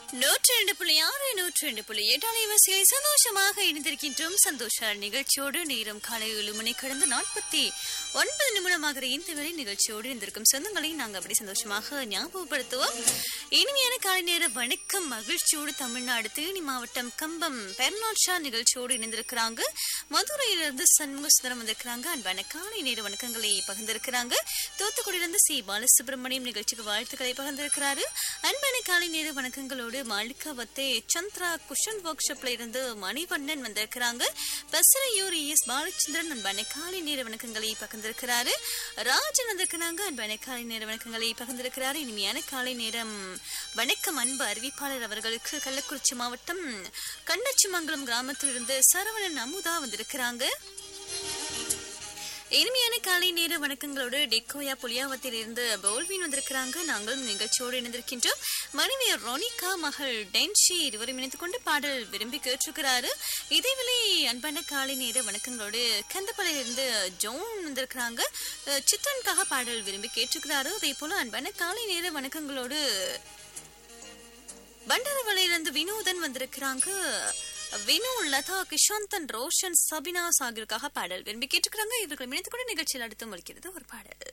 நூற்றி ரெண்டு புள்ளி ஆறு நூற்றி ரெண்டு புள்ளி எட்டு அலைவரிசையை சந்தோஷமாக இணைந்திருக்கின்றோம் சந்தோஷ நிகழ்ச்சியோடு நேரம் காலை ஏழு மணி கடந்து நாற்பத்தி ஒன்பது நிமிடமாகிற இந்த வேலை நிகழ்ச்சியோடு இருந்திருக்கும் சொந்தங்களை நாங்கள் அப்படி சந்தோஷமாக ஞாபகப்படுத்துவோம் இனிமையான காலை நேர வணக்கம் மகிழ்ச்சியோடு தமிழ்நாடு தேனி மாவட்டம் கம்பம் பெர்னாட்ஷா நிகழ்ச்சியோடு இணைந்திருக்கிறாங்க மதுரையிலிருந்து சண்முக சுந்தரம் வந்திருக்கிறாங்க அன்பான காலை நேர வணக்கங்களை பகிர்ந்திருக்கிறாங்க தூத்துக்குடியிலிருந்து சி பாலசுப்ரமணியம் நிகழ்ச்சிக்கு வாழ்த்துக்களை பகிர்ந்திருக்கிறாரு அன்பான காலை நேர வணக்கங்களோடு மாளிகாவத்தே சந்திரா குஷன் ஒர்க் ஷாப்ல இருந்து மணிவண்ணன் வந்திருக்கிறாங்க பசரையூர் எஸ் பாலச்சந்திரன் அன்பான காலை நேர வணக்கங்களை பகிர்ந்திருக்கிறாரு ராஜன் வந்திருக்கிறாங்க அன்பான காலை நேர வணக்கங்களை பகிர்ந்திருக்கிறாரு இனிமையான காலை நேரம் வணக்கம் அன்பு அறிவிப்பாளர் அவர்களுக்கு கள்ளக்குறிச்சி மாவட்டம் கண்ணச்சிமங்கலம் கிராமத்திலிருந்து சரவணன் அமுதா வந்திருக்கிறாங்க இனிமையான காலை நேர வணக்கங்களோடு டெக்கோயா புலியாவத்தில் இருந்து பவுல்வின் வந்திருக்கிறாங்க நாங்களும் நிகழ்ச்சியோடு இணைந்திருக்கின்றோம் மனைவி ரொனிகா மகள் டென்ஷி இருவரும் இணைத்துக் கொண்டு பாடல் விரும்பி கேட்டிருக்கிறாரு இதேவேளை அன்பான காலை நேர வணக்கங்களோடு கந்தப்பளையிலிருந்து ஜோன் வந்திருக்கிறாங்க அஹ், சித்தனுக்காக பாடல் விரும்பி கேட்டிருக்கிறாரு அதே போல அன்பான காலை நேர வணக்கங்களோடு பண்டாரவளையிலிருந்து வினோதன் வந்திருக்கிறாங்க வினு லதா கிஷாந்தன் ரோஷன் சபினா ஆகியோருக்காக பாடல் விரும்பி கேட்டுக்கிறாங்க இவர்கள் இணைத்து கூட நிகழ்ச்சியில் அடுத்து முடிக்கிறது ஒரு பாடல்